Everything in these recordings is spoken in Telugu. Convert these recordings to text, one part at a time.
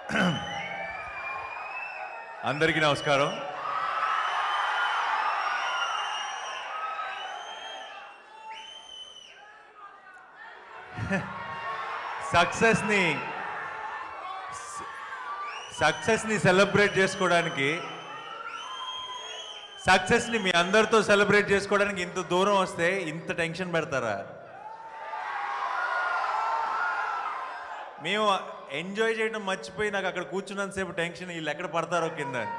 అందరికీ నమస్కారం సక్సెస్ని సక్సెస్ని సెలబ్రేట్ చేసుకోవడానికి సక్సెస్ని మీ అందరితో సెలబ్రేట్ చేసుకోవడానికి ఇంత దూరం వస్తే ఇంత టెన్షన్ పెడతారా మేము ఎంజాయ్ చేయడం మర్చిపోయి నాకు అక్కడ కూర్చున్నంతసేపు టెన్షన్ వీళ్ళు ఎక్కడ పడతారో కింద అని.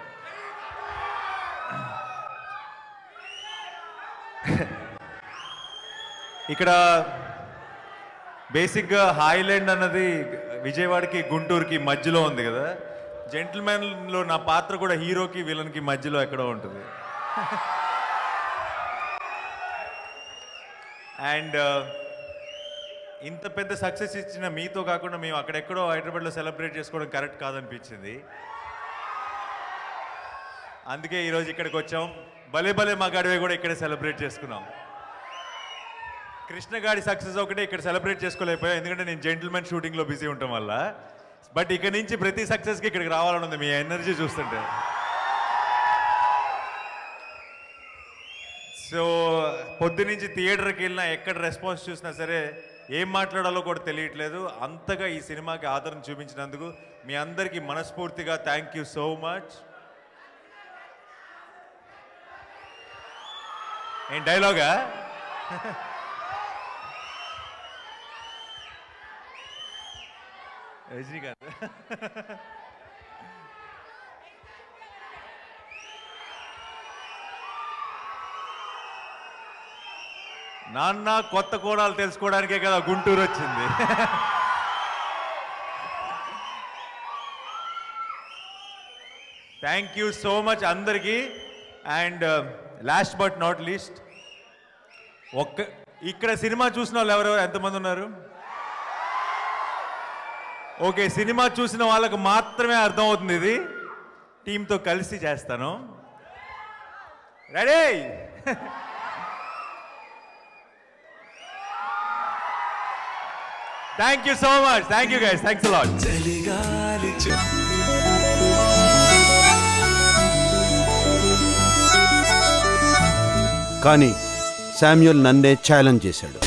ఇక్కడ బేసిక్గా హాయిలాండ్ అన్నది విజయవాడకి గుంటూరుకి మధ్యలో ఉంది కదా జెంటిల్మెన్లో నా పాత్ర కూడా హీరోకి విలన్కి మధ్యలో ఎక్కడో ఉంటుంది అండ్ ఇంత పెద్ద సక్సెస్ ఇచ్చిన మీతో కాకుండా మేము అక్కడెక్కడో హైదరాబాద్లో సెలబ్రేట్ చేసుకోవడం కరెక్ట్ కాదనిపించింది అందుకే ఈరోజు ఇక్కడికి వచ్చాం భలే భలే మా గడివే కూడా ఇక్కడే సెలబ్రేట్ చేసుకున్నాం కృష్ణ గాడి సక్సెస్ ఒకటే ఇక్కడ సెలబ్రేట్ చేసుకోలేకపోయా ఎందుకంటే నేను జెంటిల్మెన్ షూటింగ్లో బిజీ ఉండటం వల్ల బట్ ఇక్కడ నుంచి ప్రతి సక్సెస్కి ఇక్కడికి రావాలని ఉంది మీ ఎనర్జీ చూస్తుంటే సో పొద్దునుంచి థియేటర్కి వెళ్ళినా ఎక్కడ రెస్పాన్స్ చూసినా సరే ఏం మాట్లాడాలో కూడా తెలియట్లేదు అంతగా ఈ సినిమాకి ఆదరణ చూపించినందుకు మీ అందరికీ మనస్ఫూర్తిగా థ్యాంక్ యూ సో మచ్ ఏం డైలాగా రజనీకాంత్ నాన్న కొత్త కోణాలు తెలుసుకోవడానికే కదా గుంటూరు వచ్చింది థ్యాంక్ యూ సో మచ్ అందరికీ and last but not least ఒక్క ఇక్కడ సినిమా చూసిన వాళ్ళు ఎవరెవరు ఎంతమంది ఉన్నారు ఓకే సినిమా చూసిన వాళ్ళకు మాత్రమే అర్థమవుతుంది ఇది టీంతో కలిసి చేస్తాను ready thank you so much thank you guys thanks lot చలిగాలి చు- కానీ శామ్యుల్ నన్నే ఛాలెంజ్ చేశాడు